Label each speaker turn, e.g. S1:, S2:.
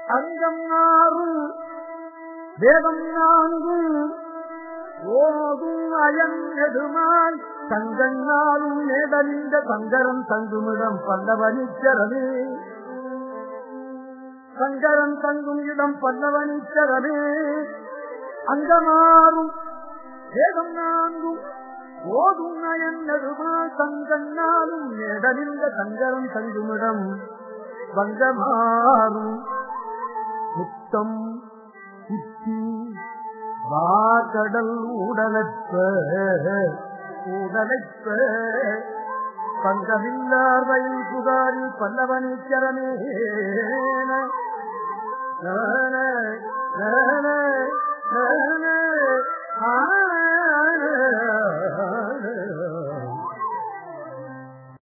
S1: அங்கம் ஆறும் வேதம் நான்கும் ஓதும் அயன் நெடுமால் தங்கண்ணாலும் நேடலிந்த சங்கரம் தங்குமிடம் பல்லவனிச்சரமே சங்கரன் தங்கும் இடம் பல்லவனிச்சரமே அங்கமாறும் வேதம் நான்கும் ஓதும் நயன் நெடுமால் தங்கண்ணாலும் நேடலிந்த சங்கரம் தங்குமிடம் வங்கமாறும் முத்தம் உச்சி வாகடல் உடலற்ப உடலைப்ப பங்கமில்லார் வயல் புகாரில் பல்லவனீச்சரமே